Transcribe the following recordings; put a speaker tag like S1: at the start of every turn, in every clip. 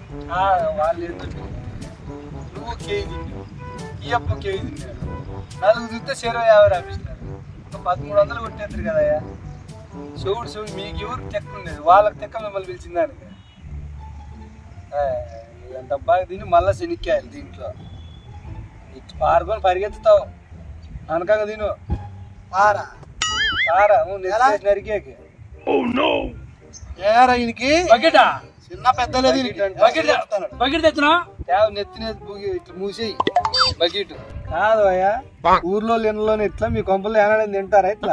S1: ఆ, వాళ్ళు ఏంటంటే నువ్వు కేజీ తిన్నావు ఈ అప్ప కేజీ తిన్నాడు నలుగురు చూస్తే చెరవ యాభై రాపిస్తున్నారు ఒక పదమూడు వందలు కొట్టేద్దరు కదయ్యా శివుడు శివుడు మీకు ఎవరు తెక్క ఉండేది వాళ్ళకి తెక్క మిమ్మల్ని పిలిచిందానికి ఆ, ఎంత బాగా తిని మళ్ళా శనిక్కాయలు దీంట్లో ఇటు పారుకొని పరిగెత్తుతావు అనకంగా తిను
S2: పారా
S1: పారా నెల నరికేకి
S2: ఏరా ఈయనకి
S3: బకెటా
S2: చిన్న పెద్ద లేదు ఈయనకి.
S3: బకెట్
S2: చెప్తాను.
S3: బకెట్ తెచ్చునా
S1: తేవ నెత్తి నెత్తి బుగి ఇట్లా మూసేయి బకెట్ కాదు అయ్యా ఊర్లో ఇళ్ళలోనే ఇట్లా మీ కొంపలు ఏనాడని తింటారా ఇట్లా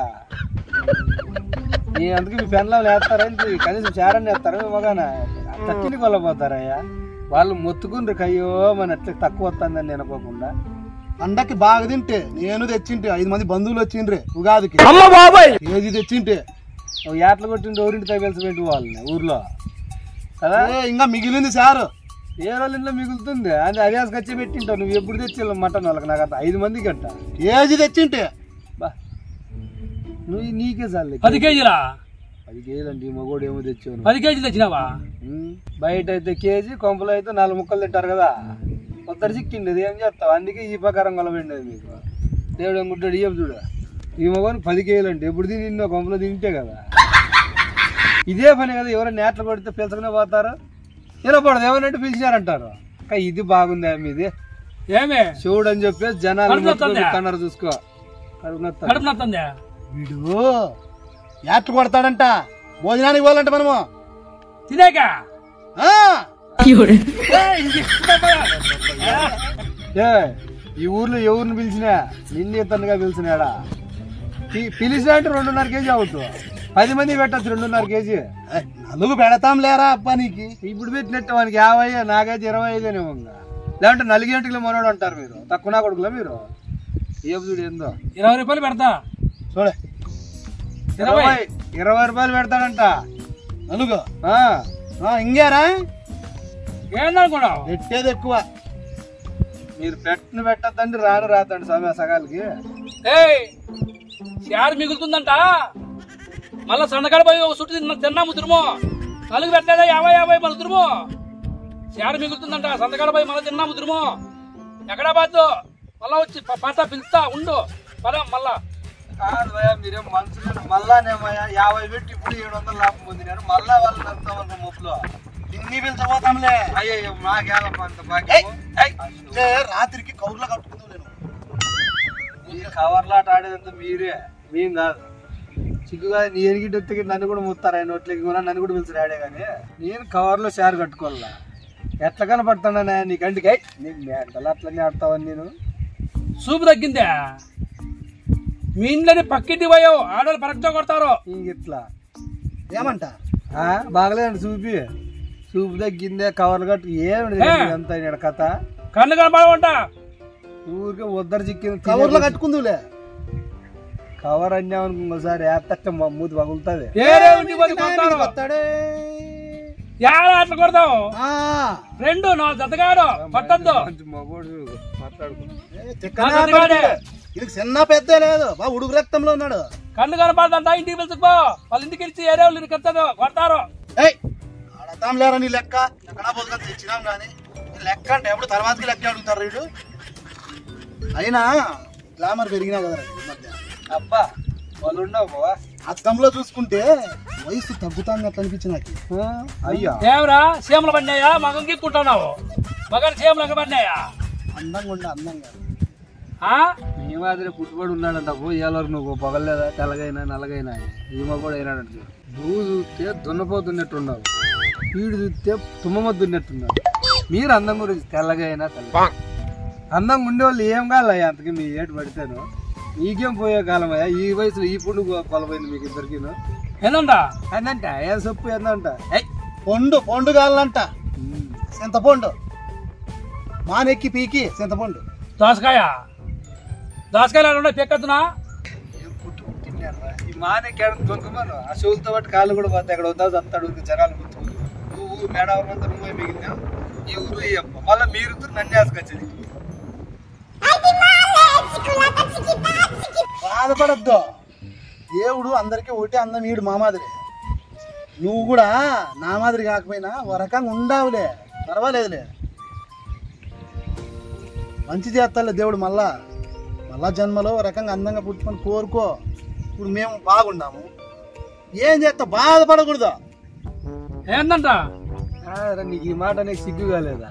S1: మీ అందుకే మీ పెన్లో వేస్తారా ఇంటి కనీసం చారని వేస్తారా మీ మగాన తక్కిని కొల్లపోతారయ్యా వాళ్ళు మొత్తుకుండ్రు కయ్యో మన ఎట్లా తక్కువ వస్తుందని అనుకోకుండా
S2: పండక్కి బాగా తింటే నేను తెచ్చింటే ఐదు మంది బంధువులు వచ్చిండ్రే ఉగాదికి కేజీ తెచ్చింటే
S1: ఓ ఏట్లు కొట్టిండి ఎవరింటి తగిలిసిపెట్టి వాళ్ళని ఊర్లో కదా
S2: ఏ, ఇంకా మిగిలింది సారు
S1: ఏ రోజు ఇంట్లో మిగులుతుంది అది అదే ఖర్చు పెట్టింటావు నువ్వు ఎప్పుడు తెచ్చి మటన్ వాళ్ళకి నాకు అంత ఐదు మందికి అంట
S2: కేజీ తెచ్చింటే
S1: బా నువ్వు నీకే చాలు
S3: పది కేజీలా
S1: పది కేజీలు అంటే ఈ మగోడు ఏమో తెచ్చావు నువ్వు.
S3: పది కేజీలు తెచ్చినావా
S1: ఉమ్, బయట అయితే కేజీ కొంపలో అయితే నాలుగు ముక్కలు తింటారు కదా కొత్తరు చిక్కింది అది ఏం చేస్తావు అందుకే ఈ ప్రకారం కొలబడింది మీకు దేవుడు అనుకుంటాడు ఇయ్యం చూడు ఈ మగోని పది కేజీలు అంటే ఎప్పుడు తిని నిన్న కొంపలో తింటే కదా ఇదే పని కదా ఎవరైనా నేట్లు కొడితే పిలుచుకునే పోతారు వినపడదు ఎవరంటే పిలిచినారంటారు కానీ ఇది బాగుంది మీది
S3: ఏమే
S1: శివుడు అని చెప్పేసి జనాలు
S3: కడుపు నొత్తుందా?
S1: కన్నారు చూసుకో కడుపు నొత్తుంది.
S3: కడుపు నొత్తుందా
S2: వీడు యాట్లు కొడతాడంట భోజనానికి పోవాలంట మనము
S3: తినేక
S2: ఆ,
S1: ఏ ఈ ఊర్లో ఎవరిని పిలిచినా నిన్ను ఇతనుగా పిలిచినాడా పి- పిలిచినా అంటే రెండున్నర కేజీ అవుతు పది మంది పెట్టచ్చు రెండున్నర కేజీ
S2: ఏ, నలుగు పెడతాం లేరా అబ్బా నీకు
S1: ఇప్పుడు పెట్టినట్టు వానికి యాభై నాకైతే ఇరవై ఐదేనేమో ఇంకా లేదంటే నలుగు గంటలు మనోడు అంటారు మీరు తక్కువ నా కొడుకులా మీరు ఏ చూడు ఏందో
S3: ఇరవై రూపాయలు పెడతా
S2: చూడే
S3: ఇరవై
S1: ఇరవై ఇరవై రూపాయలు పెడతాడంట
S2: నలుగు
S1: ఆ,
S2: ఆ, ఇంకేరా
S3: ఏందనుకున్నావు
S2: పెట్టేది ఎక్కువ
S1: మీరు పెట్టిన పెట్టద్దండి రాను రాతండి సమయ సగాలకి
S3: ఏయ్ చారు మిగులుతుందంట మళ్ళా సన్నకాడ పోయి ఒక చుట్టూ తిన్న తిన్నాము తురుము నలుగు పెట్టలేదా యాభై యాభై మన తురుము చారు మిగులుతుందంట సంతకాడ పోయి మళ్ళీ తిన్నాము తురుము ఎక్కడా బాదు మళ్ళా వచ్చి ప- పాత పిలుస్తా ఉండు పద మళ్ళా
S1: కాదు భయ్యా, మీరేం మనుషులు మళ్ళానేమయ్యా యాభై పెట్టి ఇప్పుడు ఏడు వందలు లాభం పొందినారు మళ్ళా వాళ్ళు నడుతామన్న ముప్పులో
S2: ఇన్ని పిలిచబోతాంలే
S1: అయ్యో మాకేదమ్మా అంత
S2: ఏయ్,
S1: భాగ్యము
S2: ఏయ్, లే, రాత్రికి కౌర్లో కట్టుకుందాం నేను
S1: ఈ కవర్లాట ఆడేదంతా మీరే మేం కాదు చిక్కుగా నీ ఎనిగిటి ఎత్తుకి నన్ను కూడా ముత్తారు ఆయన నోట్లకి కూడా నన్ను కూడా పిలిచి రాడే కానీ నేను కవర్లో షేర్ కట్టుకోవాలా ఎట్లా కనపడుతున్నా నీ కంటికి ఏయ్, నీకు మేంటలు అట్లనే ఆడతావని నేను
S3: సూపు తగ్గిందే మీ ఇంట్లోని పక్కింటి పోయావు ఆడవాళ్ళు పరక్తో కొడతారు
S1: ఇంక ఇట్లా
S2: ఏమంట
S1: ఆ, బాగలేదండి చూపి చూపు తగ్గిందే కవర్లు కట్టు ఏమిటి
S3: ఏ?
S1: అంత ఈడ కథ
S3: కళ్ళు కనపడమంట
S1: ఊరికే ఉద్దరు చిక్కింది
S2: కవర్లో కట్టుకుందులే
S1: కవర్ అన్నామనుకో ఇంకోసారి ఏత్తట్ట మా మూతి పగులుతుంది
S3: వేరే ఇంటికి పోయి కొడతారు
S2: వస్తాడే
S3: యాడ అట్లా కొడతావు
S2: ఆ,
S3: రెండు నా జతగాడు పట్టద్దు
S1: మంచి మగోడు మాట్లాడుకుంటా
S2: ఏ, తిక్కనా
S3: నా జతగాడే.
S2: ఇది చిన్న పెద్ద లేదు బా ఉడుకు రక్తంలో ఉన్నాడు
S3: కళ్ళు కనపడదంట ఇంటికి పిలుచుకో వాళ్ళ ఇంటికి వెళ్ళి ఏరే వాళ్ళు కడతారు కొడతారు
S2: ఏయ్ ఆడతాం లేరా నీ లెక్క ఎక్కడా పోతున్నా తెచ్చినాం కానీ నీ లెక్క అంటే ఎప్పుడు తర్వాతకి లెక్క అడుగుతారు వీడు అయినా గ్లామర్ పెరిగినా కదా ఈ మధ్య
S1: అబ్బా వాళ్ళు ఉండవు బావా
S2: అద్దంలో చూసుకుంటే వయసు తగ్గుతాంది అట్లా అనిపించి నాకు
S1: ఆ, అయ్యా
S3: ఏమరా సీమలు పడినాయా మగం గీక్కుంటున్నావు మగని సీమలు పడినాయా
S2: అందంగా ఉండే అందంగా
S3: ఆ?
S1: ఈ మాదిరి పుట్టుబడి ఉన్నాడంట పో ఇవాళ నువ్వు పగలేదా తెల్లగైనా నల్లగైనా అని. ఈమె కూడా అయినాడంట నువ్వు చూస్తే దున్నపోతున్నట్టు ఉన్నావు వీడు చూస్తే తుమ్మమ్మ దున్నట్టున్నావు మీరు అందం గురించి తెల్లగైనా తెల్ల అందంగా ఉండేవాళ్ళు ఏం కాలయ్యా అంతకి మీ ఏటు పడితేను మీకేం పోయే కాలం అయ్యా ఈ వయసులో ఈ పుండు కొలపోయింది మీకు ఇద్దరికిను
S3: ఏందంట
S1: ఏందంట ఏం సొప్పు ఏందంట ఏయ్
S2: పొండు పొండు కావాలంట చింతపండు మానెక్కి పీకి చింతపండు
S3: దోసకాయ దోసకాయలు ఉన్నాయి పెక్కద్దునా
S1: ఏం పుట్టు పుట్టిండారా? ఈ మానే కేడ దొంగమను ఆ చెవులతో పాటు కాళ్ళు కూడా పోతాయి అక్కడ వద్దా చస్తాడు ఊరికి జనాలు గుర్తు నువ్వు మేడావరం అంతా నువ్వే మిగిలినా ఈ ఊరు ఈ అప్ప మళ్ళీ మీరు నన్ను వేసుకొచ్చేది
S2: బాధపడద్దు దేవుడు అందరికీ ఒకటే అందం ఈడు మా మాదిరి నువ్వు కూడా నా మాదిరి కాకపోయినా ఒక రకంగా ఉండావులే పర్వాలేదులే మంచి చేస్తాలే దేవుడు మళ్ళా మళ్ళా జన్మలో ఓ రకంగా అందంగా పుట్టుకొని కోరుకో ఇప్పుడు మేము బాగున్నాము ఏం చేస్తా బాధపడకూడదు
S3: ఏందంట
S1: కాదురా, నీకు ఈ మాట నీకు సిగ్గు కాలేదా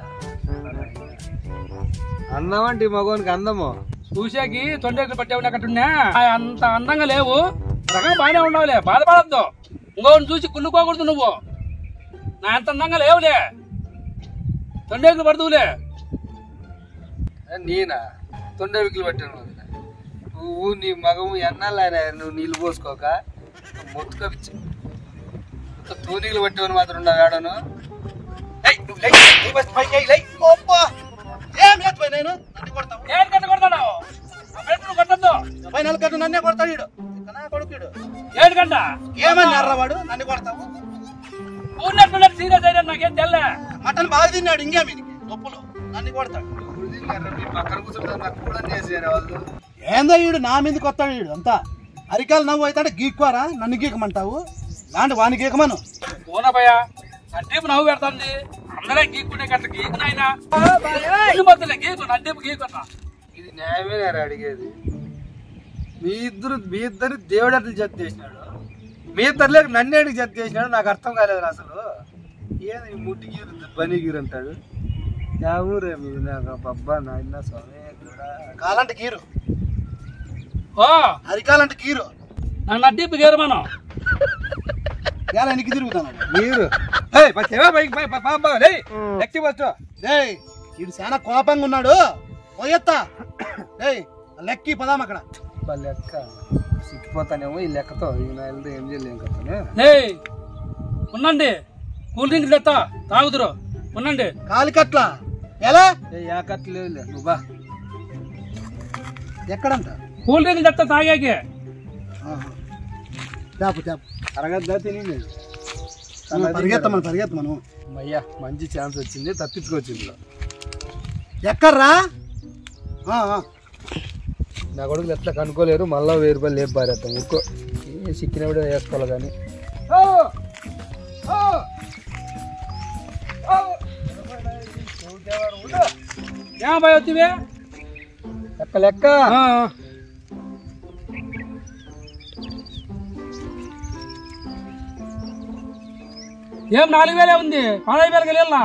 S1: అన్నామంటే ఈ మగవానికి అందము
S3: చూసాకి తొండేకులు పట్టే అక్కడున్నా అంత అందంగా లేవు రకంగా బాగానే ఉండవులే బాధపడద్దు ఇంకోని చూసి కుళ్ళుకోకూడదు నువ్వు నా అంత అందంగా లేవులే తొండేకులు పడుతువులే
S1: ఏ, నేనా తొండ విక్కులు పట్టాను వదినా. నువ్వు నీ మగము ఎన్నాళ్ళైనా నువ్వు నీళ్ళు పోసుకోక మొత్తుక పిచ్చి తూనీలు పట్టేవని మాత్రం ఉండవు ఆడను ఏయ్, నువ్వు లే, లే ఫస్ట్ పైకి ఎయ్, లే.
S2: అబ్బా! ఏం చేస్తావు నేను నన్ను కొడతావు
S3: ఏం కట్ట కొడతాడు నువ్వు కొట్టద్దు
S2: డెబ్బై నెలల కట్టు నన్నే కొడతాడు వీడు ఇక నా కొడుకుడు
S3: ఏడు గంట
S2: ఏమన్నారా వాడు నన్ను కొడతావు
S3: ఉన్నట్టున్నట్టు సీరియస్ అయితే నాకేం తెల్ల
S2: మటన్ బాగా తిన్నాడు ఇంకే మీదకి నొప్పులు నన్ను కొడతాడు
S1: ఇప్పుడు తిన్నారా? మీ పక్కన కూర్చుంటే నాకు కూడా చేసారు వాళ్ళు
S2: ఏందో వీడు నా మీదకి వస్తాడు వీడు అంతా అరికాలు నవ్వు అవుతాడు గీక్వారా నన్ను గీకమంటావు లాంటి వాని గీకమను
S3: పోనభయ నడ్డీపు నవ్వు పెడతాంది అందరే గీక్కునే గట్ల గీకు నాయనా మధ్యలో గీకు నడ్డీపు గీకున్నా
S1: ఇది న్యాయమే గారు అడిగేది మీ ఇద్దరు మీ ఇద్దరు దేవుడు అట్లా జత చేసినాడు మీ ఇద్దరులే నన్ను అడిగి జత చేసినాడు నాకు అర్థం కాలేదు అసలు ఏది ఈ ముట్టిగీరు బనీగీరు అంటాడు యా ఊరే మీది నాకు అబ్బా నాయన స్వామి కూడా
S2: కాలంటే గీరు
S3: ఓ
S2: అరికాలంటే గీరు
S3: నాకు నడ్డీపు గీరు మనం
S2: ఎలా ఎనికి తిరుగుతాను
S1: మీరు ఏయ్, పై- ఏవా, పైకి, పై- పై- పై- పై- లేయ్, ఎక్కి ఫస్ట్
S2: డేయ్ వీడు చాలా కోపంగా ఉన్నాడు పోయెత్తా డేయ్ లెక్కి పదాం అక్కడ
S1: వాళ్ళ లెక్క సిక్కిపోతానేమో ఈ లెక్కతో ఈ నెలతో ఏం చేయలేం కదా
S3: లే ఉండండి కూల్ డ్రింక్ తెస్తా తాగుదురు ఉండండి
S2: కాలికట్ల ఎలా
S1: ఏ యాకట్లేదు నువ్వు బా
S2: ఎక్కడంట
S3: కూల్ డ్రింక్ తెస్తా తాగాకి
S2: ఆహా. తేపు తేపు
S1: అరగద్దా తినేది
S2: పరిగెత్తమను పరిగెత్తమను
S1: అయ్యా మంచి ఛాన్స్ వచ్చింది తప్పించుకోవచ్చు ఇందులో
S2: ఎక్కడ్రా ఆ, ఆ.
S1: నా కొడుకులు ఎట్లా కనుక్కోలేరు మళ్ళీ వెయ్యి రూపాయలు లేపు పారేస్తాం ఇంకో ఏ సిక్కినప్పుడే వేసుకోవాలి కానీ
S3: ఏం భయ వచ్చివే
S1: లెక్క లెక్క
S3: ఏం నాలుగు వేలే ఉంది పదహైదు వేలకి వెళ్ళా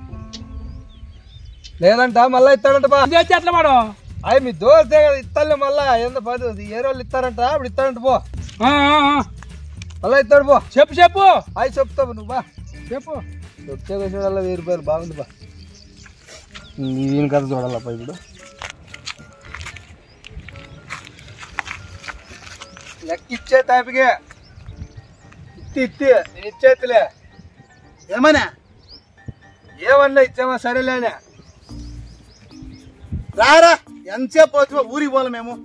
S1: లేదంట మళ్ళీ ఇస్తాడంట బా
S3: ఇది వచ్చి ఎట్లా మాడు
S1: అయ్యి మీ దోస్తే కదా ఇస్తాలే మళ్ళా ఎంత పది ఏ రోజులు ఇస్తారంట అప్పుడు ఇస్తాడంట పో
S3: ఆ, ఆ, ఆ.
S1: మళ్ళీ ఇస్తాడు పో
S3: చెప్పు చెప్పు
S1: అవి చెప్తావు నువ్వు బా
S3: చెప్పు
S1: వచ్చే వచ్చిన వెయ్యి రూపాయలు బాగుంది బా ఈయన కథ చూడాలప్ప ఇప్పుడు లెక్క ఇచ్చే తాపికే ఇత్తి ఇత్తి నేను ఇచ్చేత్తులే
S2: ఏమన్నా
S1: ఏమన్నా ఇచ్చామా సరేలేనే
S2: రారా ఎంతసేపు పోతువో ఊరికి పోలే మేము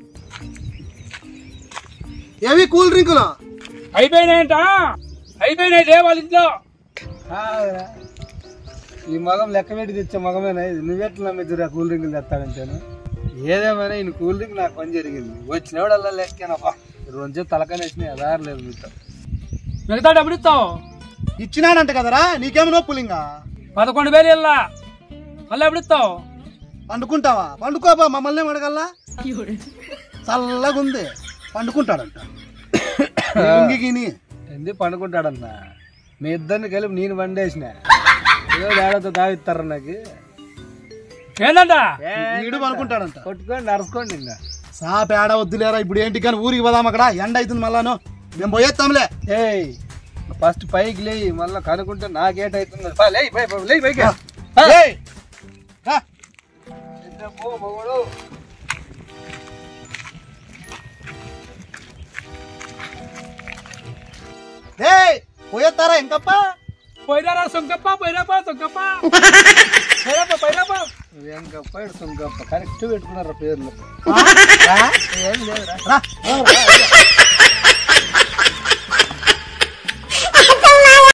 S2: ఏవి కూల్ డ్రింకులు
S3: అయిపోయినాయంట అయిపోయినాయి లే వాళ్ళ ఇంట్లో
S1: కాదురా. ఈ మగం లెక్క పెట్టి తెచ్చే మగమేనా ఇది నువ్వెట్లా నమ్మిద్దురా కూల్ డ్రింకులు తెస్తాడంటేను ఏదేమైనా ఈయన కూల్ డ్రింక్ నాకు పని జరిగింది వచ్చినవాడల్లా లెక్కేనప్పా రోజు తలకాయ వేసినాయి అదారు లేదు మీతో
S3: మిగతా డబ్బులు ఇస్తావు
S2: ఇచ్చినాడంట కదరా నీకేమి నొప్పులు ఇంకా
S3: పదకొండు వేలు వెళ్ళా మళ్ళీ ఎప్పుడు ఇస్తావు
S2: పండుకుంటావా పండుకోబా మమ్మల్ని ఏం అడగల్లా చల్లగుంది పండుకుంటాడంట లుంగికిని
S1: ఎందుకు పండుకుంటాడన్నా మీ ఇద్దరిని కలిపి నేను వండేసిన ఏదో తేడాతో తాగిస్తారా నాకు
S3: ఏందంట
S2: వీడు పనుకుంటాడంట
S1: కొట్టుకోండి నడుచుకోండి ఇంకా
S2: సా పేడ వద్దులేరా ఇప్పుడు ఏంటి కానీ ఊరికి పోదాం అక్కడ ఎండ అవుతుంది మళ్ళాను మేము పోయేస్తాంలే
S1: ఏయ్ ఫస్ట్ పైకి లేయి మళ్ళీ కనుక్కుంటే నాకేటవుతుంది పా, లేయ్ పై పై, లేయ్ పైకి
S2: ఏయ్, రా.
S1: పో, మగోడు.
S2: ఏయ్ పోయేస్తారా ఇంకప్ప
S3: పోయినారా సొంకప్ప పోయినాపా సొంకప్ప పోయినాపా పోయినాపా
S1: నువ్వేం గప్ప ఈడు సొంగప్ప కరెక్ట్ పెట్టుకున్నారు పేర్లు
S2: రా.
S1: ఏం లేదురా
S2: రా. రా.